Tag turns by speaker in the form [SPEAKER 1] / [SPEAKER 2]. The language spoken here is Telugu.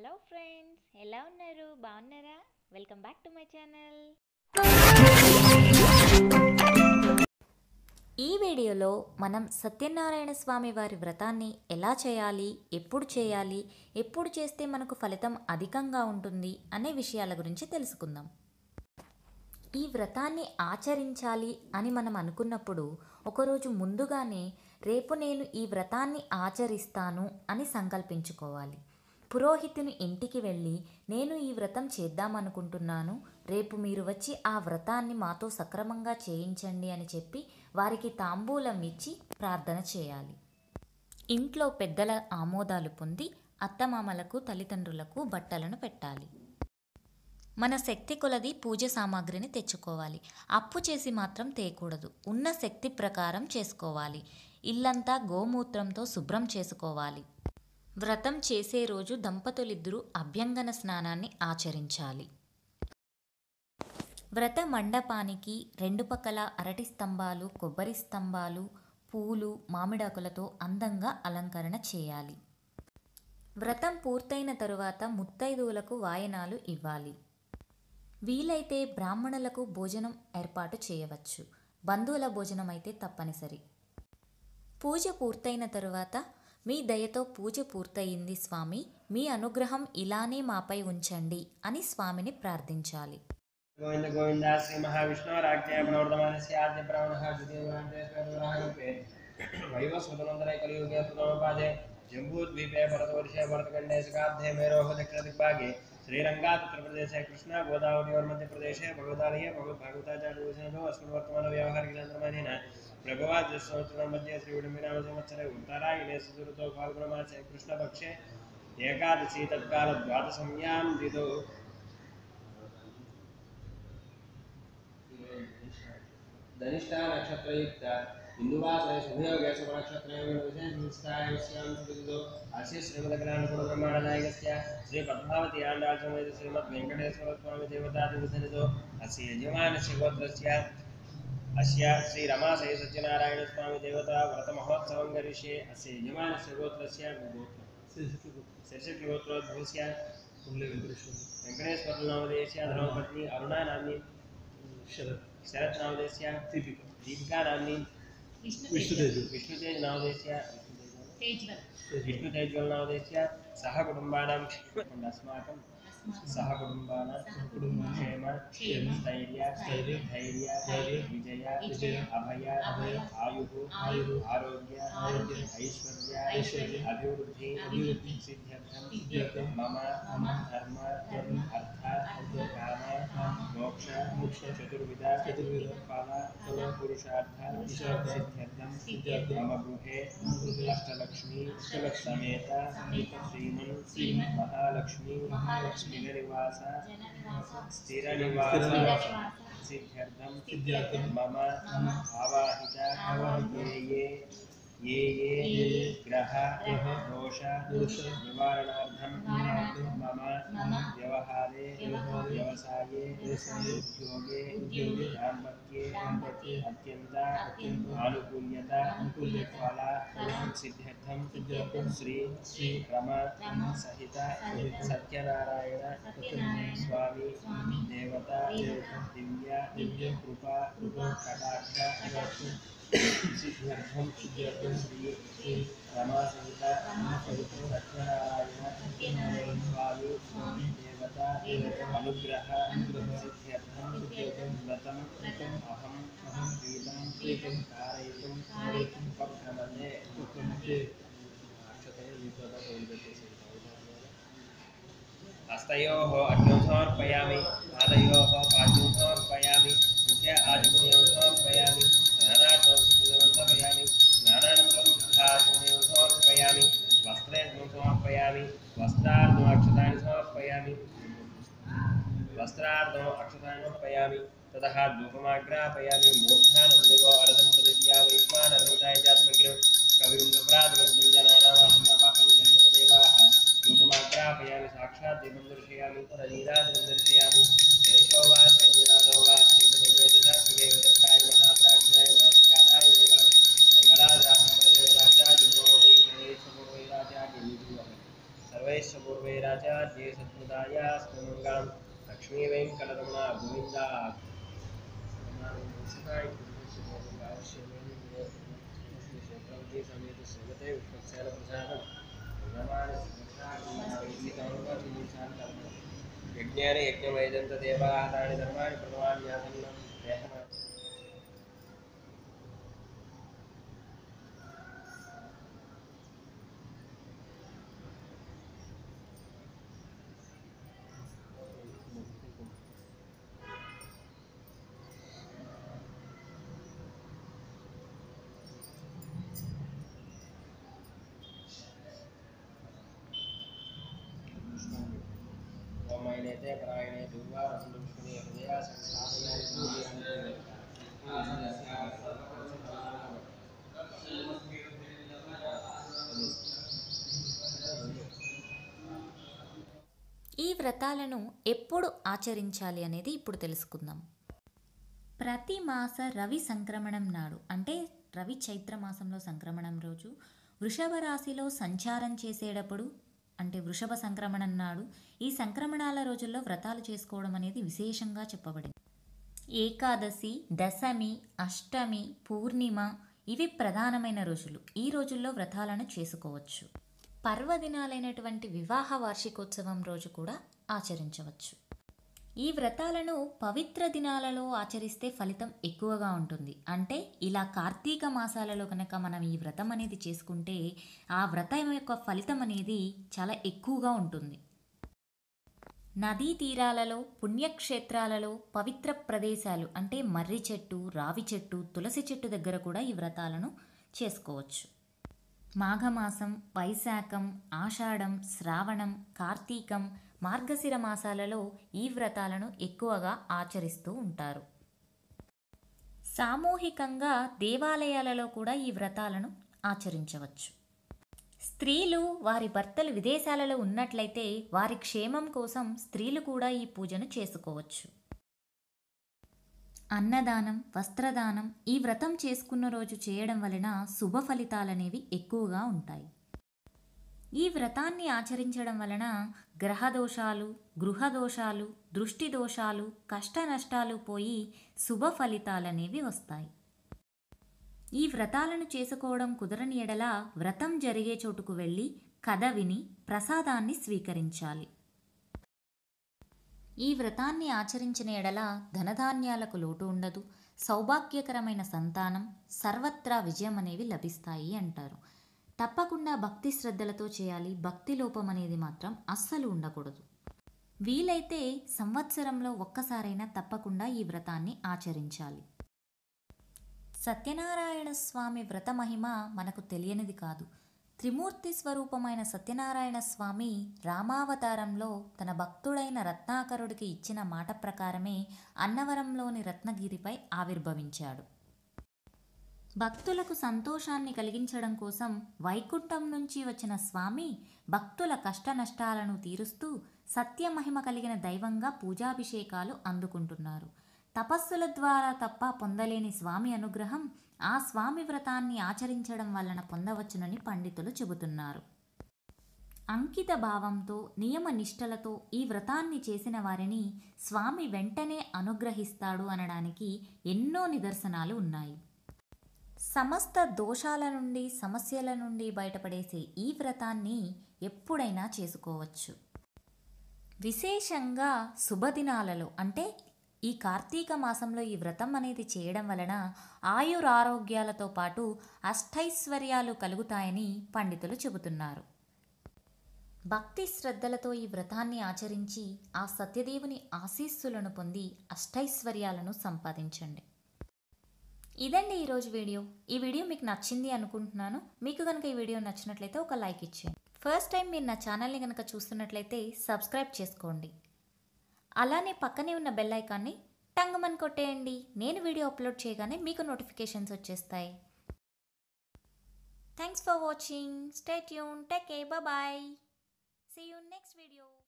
[SPEAKER 1] హలో ఫ్రెండ్స్ ఎలా ఉన్నారు బాగున్నారా welcome back to my channel ఈ వీడియోలో మనం సత్యనారాయణ స్వామి వారి వ్రతాన్ని ఎలా చేయాలి ఎప్పుడు చేయాలి ఎప్పుడు చేస్తే మనకు ఫలితం అధికంగా ఉంటుంది అనే విషయాల గురించి తెలుసుకుందాం ఈ వ్రతాన్ని ఆచరించాలి అని మనం అనుకున్నప్పుడు ఒకరోజు ముందుగానే రేపు నేను ఈ వ్రతాన్ని ఆచరిస్తాను అని సంకల్పించుకోవాలి పురోహితుని ఇంటికి వెళ్ళి నేను ఈ వ్రతం చేద్దామనుకుంటున్నాను రేపు మీరు వచ్చి ఆ వ్రతాన్ని మాతో సక్రమంగా చేయించండి అని చెప్పి వారికి తాంబూలం ఇచ్చి ప్రార్థన చేయాలి ఇంట్లో పెద్దల ఆమోదాలు పొంది అత్తమామలకు తల్లిదండ్రులకు బట్టలను పెట్టాలి మన శక్తి కొలది పూజ సామాగ్రిని తెచ్చుకోవాలి అప్పు చేసి మాత్రం తేయకూడదు ఉన్న శక్తి ప్రకారం చేసుకోవాలి ఇల్లంతా గోమూత్రంతో శుభ్రం చేసుకోవాలి వ్రతం చేసే రోజు దంపతులిద్దరూ అభ్యంగన స్నానాన్ని ఆచరించాలి వ్రత మండపానికి రెండు పక్కల అరటి స్తంభాలు కొబ్బరి స్తంభాలు పూలు మామిడాకులతో అందంగా అలంకరణ చేయాలి వ్రతం పూర్తయిన తరువాత ముత్తైదువులకు వాయనాలు ఇవ్వాలి వీలైతే బ్రాహ్మణులకు భోజనం ఏర్పాటు చేయవచ్చు బంధువుల భోజనం అయితే తప్పనిసరి పూజ పూర్తయిన తరువాత మీ దయతో పూజ పూర్తయింది స్వామి మీ అనుగ్రహం ఇలానే మాపై ఉంచండి అని స్వామిని ప్రార్థించాలి
[SPEAKER 2] గోవింద గోవింద శ్రీ మహావిష్ణురాజ్ఞ ప్రవర్తమానస్య ఆద్య బ్రాహ్మణः ద్వితీయమాంతేశ్వరురాహంపే వైవస్వతనంతరే కలియుగే ప్రథమపాదే జంబూద్వీపే భరతవర్షే భరతఖण्डे सकाब्धे मेरोः दक्षिणदिग्भागे श्रीरङ्गात् उत्तरप्रदेशे कृष्णा गोदावरीवर्मध्यप्रदेशे भगवतालये भगवद्भागवताचार्यवचनतो अस्मिन् वर्तमानव्यावहारिकचन्द्रमानेन प्रभवाद्यसंवत्सरमध्ये श्रीविडम्बिनामसंवत्सरे उत्तरायणे चतुर्थो फाल्गुनमासे कृष्णपक्षे एकादशी तत्कालद्वादशम्यां तिथौ धनिष्ठा नक्षत्रयुक्त हिन्दुवासरे शुभयोगे शुभनक्षत्रयोगे विशेषनिष्ठाय विषयां सुविदितो अस्य श्रीमदग्रहणकुलब्रह्माण्डनायकस्य श्रीपद्मावती आण्डाचमेत श्रीमद्वेङ्कटेश्वरस्वामी देवतादिविधनितो अस्य यजमानस्य गोत्रस्य अस्य श्रीरमासय सत्यनारायणस्वामी देवता व्रतमहोत्सवं करिष्ये अस्य यजमानस्य गोत्रस्य शशिगोत्रोद्भवस्य वेङ्कटेश्वरनामदेशस्य धर्मपत्नी अरुणा नाम्नी शरत् नामदेशस्य दीपिका नाम्नी
[SPEAKER 3] विष्णुतेज
[SPEAKER 2] विष्णुतेज नामदेशस्य विष्णुतेजवल् नामदेशस्य सह कुटुम्बानां अस्माकं सह कुटुम्बानां क्षेम
[SPEAKER 3] क्षेम,
[SPEAKER 2] स्थैर्य
[SPEAKER 3] स्थैर्य,
[SPEAKER 2] धैर्य
[SPEAKER 3] धैर्य,
[SPEAKER 2] विजय
[SPEAKER 3] विजय,
[SPEAKER 2] अभय
[SPEAKER 3] अभय,
[SPEAKER 2] आयुः
[SPEAKER 3] आयुः,
[SPEAKER 2] आरोग्य
[SPEAKER 3] आरोग्य,
[SPEAKER 2] ऐश्वर्य
[SPEAKER 3] ऐश्वर्य,
[SPEAKER 2] अभिवृद्धि
[SPEAKER 3] अभिवृद्धि,
[SPEAKER 2] सिद्ध्यर्थं
[SPEAKER 3] सिद्ध्यर्थं,
[SPEAKER 2] मम
[SPEAKER 3] मम,
[SPEAKER 2] धर्म
[SPEAKER 3] धर्म,
[SPEAKER 2] अर्थ
[SPEAKER 3] अर्थ,
[SPEAKER 2] काम
[SPEAKER 3] काम,
[SPEAKER 2] मोक्ष
[SPEAKER 3] मोक्ष,
[SPEAKER 2] चतुर्विध
[SPEAKER 3] चतुर्विध,
[SPEAKER 2] फल
[SPEAKER 3] फल,
[SPEAKER 2] पुरुषार्थ
[SPEAKER 3] पुरुषार्थ,
[SPEAKER 2] सिद्ध्यर्थं
[SPEAKER 3] सिद्ध्यर्थं,
[SPEAKER 2] मम गृहे
[SPEAKER 3] मम गृहे,
[SPEAKER 2] अष्टलक्ष्मी
[SPEAKER 3] अष्टलक्ष्मी,
[SPEAKER 2] समेत
[SPEAKER 3] समेत,
[SPEAKER 2] श्रीमन्
[SPEAKER 3] श्रीमन्,
[SPEAKER 2] महालक्ष्मी
[SPEAKER 3] महालक्ष्मी,
[SPEAKER 2] स्थिरनिवास
[SPEAKER 3] स्थिरनिवास,
[SPEAKER 2] स्थिरनिवास सिद्ध्यर्थं
[SPEAKER 3] सिद्ध्यर्थं,
[SPEAKER 2] मम
[SPEAKER 3] मम,
[SPEAKER 2] आवाहित
[SPEAKER 3] आवाहित,
[SPEAKER 2] ये ये ये
[SPEAKER 3] ये
[SPEAKER 2] ये
[SPEAKER 3] ये
[SPEAKER 2] ग्रह
[SPEAKER 3] ग्रह
[SPEAKER 2] दोष
[SPEAKER 3] दोष
[SPEAKER 2] निवारणार्थं
[SPEAKER 3] निवारणार्थं
[SPEAKER 2] मम
[SPEAKER 3] मम
[SPEAKER 2] व्यवहारे
[SPEAKER 3] व्यवहारे
[SPEAKER 2] व्यवसाये
[SPEAKER 3] व्यवसाये
[SPEAKER 2] उद्योगे
[SPEAKER 3] उद्योगे
[SPEAKER 2] दाम्पत्ये
[SPEAKER 3] दाम्पत्ये
[SPEAKER 2] अत्यन्त
[SPEAKER 3] अत्यन्त
[SPEAKER 2] आनुकूल्यता
[SPEAKER 3] अनुकूल्यता
[SPEAKER 2] फल
[SPEAKER 3] फल
[SPEAKER 2] सिद्ध्यर्थं
[SPEAKER 3] सिद्ध्यर्थं
[SPEAKER 2] श्री
[SPEAKER 3] श्री
[SPEAKER 2] रम
[SPEAKER 3] रम
[SPEAKER 2] सहित
[SPEAKER 3] सहित
[SPEAKER 2] सत्यनारायण
[SPEAKER 3] सत्यनारायण
[SPEAKER 2] स्वामी
[SPEAKER 3] स्वामी
[SPEAKER 2] देवता
[SPEAKER 3] देवता
[SPEAKER 2] दिव्य
[SPEAKER 3] दिव्य
[SPEAKER 2] कृपा
[SPEAKER 3] कृपा
[SPEAKER 2] कटाक्ष
[SPEAKER 3] कटाक्ष
[SPEAKER 2] सिद्ध्यर्थं
[SPEAKER 3] सिद्ध्यर्थं
[SPEAKER 2] श्री
[SPEAKER 3] श्री
[SPEAKER 2] रमा सहित
[SPEAKER 3] रमा सहित
[SPEAKER 2] सत्यनारायण
[SPEAKER 3] सत्यनारायण
[SPEAKER 2] स्वामी
[SPEAKER 3] स्वामी
[SPEAKER 2] देवता
[SPEAKER 3] देवता
[SPEAKER 2] अनुग्रह
[SPEAKER 3] अनुग्रह
[SPEAKER 2] सिद्ध्यर्थं
[SPEAKER 3] सिद्ध्यर्थं
[SPEAKER 2] व्रतं
[SPEAKER 3] व्रतं
[SPEAKER 2] अहं
[SPEAKER 3] अहं
[SPEAKER 2] प्रीतं
[SPEAKER 3] प्रीतं
[SPEAKER 2] कारयितुं
[SPEAKER 3] कारयितुं
[SPEAKER 2] उपक्रमणे
[SPEAKER 3] उपक्रमते
[SPEAKER 2] हस्तयोः अर्घ्यं समर्पयामि पादयोः पाद्यं समर्पयामि मुखे आचमनीयं समर्पयामि स्नानार्थं सुखं समर्पयामि स्नानानन्तरं शुद्धाचमनीयं समर्पयामि वस्त्रेऽग्निं समर्पयामि वस्त्रार्धम् अक्षतानि समर्पयामि वस्त्रार्धम् अक्षतानि समर्पयामि ततः धूपमाग्रापयामि मूर्धानं दिवो अर्धं प्रतिज्ञामि स्मानर्मृताय जातमग्रं कविं नम्रादनं जनानावाहन्नापाकं जनेत देवाः धूपमाग्रापयामि साक्षात् देवं दर्शयामि तदनीराजनं दर्शयामि केशो वा शैन्यनादो वा श्रीमदेवेददाक्षिदेव दत्ताय महाप्राज्ञाय नास्तिकादाय मङ्गलं मङ्गलाजाः मङ्गलदेवराजाय सर्वैश्च पूर्वैराचार्ये सद्बुधायास्तमङ्गां लक्ष्मी वेङ्कटरमणा गोविन्दा समेत सुगते विश्वक्सेनप्रसादं यज्ञानि यज्ञमयजन्त देवाः तानि धर्माणि प्रथमान्यासन्न ओमयनेते परायणे दुर्वा रसन्दुष्मिने हृदया
[SPEAKER 1] ఈ వ్రతాలను ఎప్పుడు ఆచరించాలి అనేది ఇప్పుడు తెలుసుకుందాం ప్రతి మాస రవి సంక్రమణం నాడు అంటే రవి చైత్ర మాసంలో సంక్రమణం రోజు వృషభ రాశిలో సంచారం చేసేటప్పుడు అంటే వృషభ సంక్రమణం నాడు ఈ సంక్రమణాల రోజుల్లో వ్రతాలు చేసుకోవడం అనేది విశేషంగా చెప్పబడింది ఏకాదశి దశమి అష్టమి పూర్ణిమ ఇవి ప్రధానమైన రోజులు ఈ రోజుల్లో వ్రతాలను చేసుకోవచ్చు పర్వదినాలైనటువంటి వివాహ వార్షికోత్సవం రోజు కూడా ఆచరించవచ్చు ఈ వ్రతాలను పవిత్ర దినాలలో ఆచరిస్తే ఫలితం ఎక్కువగా ఉంటుంది అంటే ఇలా కార్తీక మాసాలలో కనుక మనం ఈ వ్రతం అనేది చేసుకుంటే ఆ వ్రతం యొక్క ఫలితం అనేది చాలా ఎక్కువగా ఉంటుంది నదీ తీరాలలో పుణ్యక్షేత్రాలలో పవిత్ర ప్రదేశాలు అంటే మర్రి చెట్టు రావి చెట్టు తులసి చెట్టు దగ్గర కూడా ఈ వ్రతాలను చేసుకోవచ్చు మాఘమాసం వైశాఖం ఆషాఢం శ్రావణం కార్తీకం మార్గశిర మాసాలలో ఈ వ్రతాలను ఎక్కువగా ఆచరిస్తూ ఉంటారు సామూహికంగా దేవాలయాలలో కూడా ఈ వ్రతాలను ఆచరించవచ్చు స్త్రీలు వారి భర్తలు విదేశాలలో ఉన్నట్లయితే వారి క్షేమం కోసం స్త్రీలు కూడా ఈ పూజను చేసుకోవచ్చు అన్నదానం వస్త్రదానం ఈ వ్రతం చేసుకున్న రోజు చేయడం వలన శుభ ఫలితాలనేవి ఎక్కువగా ఉంటాయి ఈ వ్రతాన్ని ఆచరించడం వలన గ్రహ దోషాలు గృహ దోషాలు దృష్టి దోషాలు కష్ట నష్టాలు పోయి శుభ ఫలితాలనేవి వస్తాయి ఈ వ్రతాలను చేసుకోవడం కుదరని ఎడల వ్రతం జరిగే చోటుకు వెళ్ళి కథ విని ప్రసాదాన్ని స్వీకరించాలి ఈ వ్రతాన్ని ఆచరించిన ఎడల ధనధాన్యాలకు లోటు ఉండదు సౌభాగ్యకరమైన సంతానం సర్వత్రా విజయం అనేవి లభిస్తాయి అంటారు తప్పకుండా భక్తి శ్రద్ధలతో చేయాలి భక్తి లోపం అనేది మాత్రం అస్సలు ఉండకూడదు వీలైతే సంవత్సరంలో ఒక్కసారైనా తప్పకుండా ఈ వ్రతాన్ని ఆచరించాలి సత్యనారాయణ స్వామి వ్రత మహిమ మనకు తెలియనిది కాదు త్రిమూర్తి స్వరూపమైన సత్యనారాయణ స్వామి రామావతారంలో తన భక్తుడైన రత్నాకరుడికి ఇచ్చిన మాట ప్రకారమే అన్నవరంలోని రత్నగిరిపై ఆవిర్భవించాడు భక్తులకు సంతోషాన్ని కలిగించడం కోసం వైకుంఠం నుంచి వచ్చిన స్వామి భక్తుల కష్ట నష్టాలను తీరుస్తూ సత్యమహిమ కలిగిన దైవంగా పూజాభిషేకాలు అందుకుంటున్నారు తపస్సుల ద్వారా తప్ప పొందలేని స్వామి అనుగ్రహం ఆ స్వామి వ్రతాన్ని ఆచరించడం వలన పొందవచ్చునని పండితులు చెబుతున్నారు అంకిత భావంతో నియమ నిష్టలతో ఈ వ్రతాన్ని చేసిన వారిని స్వామి వెంటనే అనుగ్రహిస్తాడు అనడానికి ఎన్నో నిదర్శనాలు ఉన్నాయి సమస్త దోషాల నుండి సమస్యల నుండి బయటపడేసే ఈ వ్రతాన్ని ఎప్పుడైనా చేసుకోవచ్చు విశేషంగా శుభదినాలలో అంటే ఈ కార్తీక మాసంలో ఈ వ్రతం అనేది చేయడం వలన ఆయురారోగ్యాలతో పాటు అష్టైశ్వర్యాలు కలుగుతాయని పండితులు చెబుతున్నారు భక్తి శ్రద్ధలతో ఈ వ్రతాన్ని ఆచరించి ఆ సత్యదేవుని ఆశీస్సులను పొంది అష్టైశ్వర్యాలను సంపాదించండి ఇదండి ఈరోజు వీడియో ఈ వీడియో మీకు నచ్చింది అనుకుంటున్నాను మీకు కనుక ఈ వీడియో నచ్చినట్లయితే ఒక లైక్ ఇచ్చేయండి ఫస్ట్ టైం మీరు నా ఛానల్ని కనుక చూస్తున్నట్లయితే సబ్స్క్రైబ్ చేసుకోండి అలానే పక్కనే ఉన్న బెల్ ఐకాన్ని టంగమని కొట్టేయండి నేను వీడియో అప్లోడ్ చేయగానే మీకు నోటిఫికేషన్స్ వచ్చేస్తాయి thanks for watching stay tune take a bye see you next video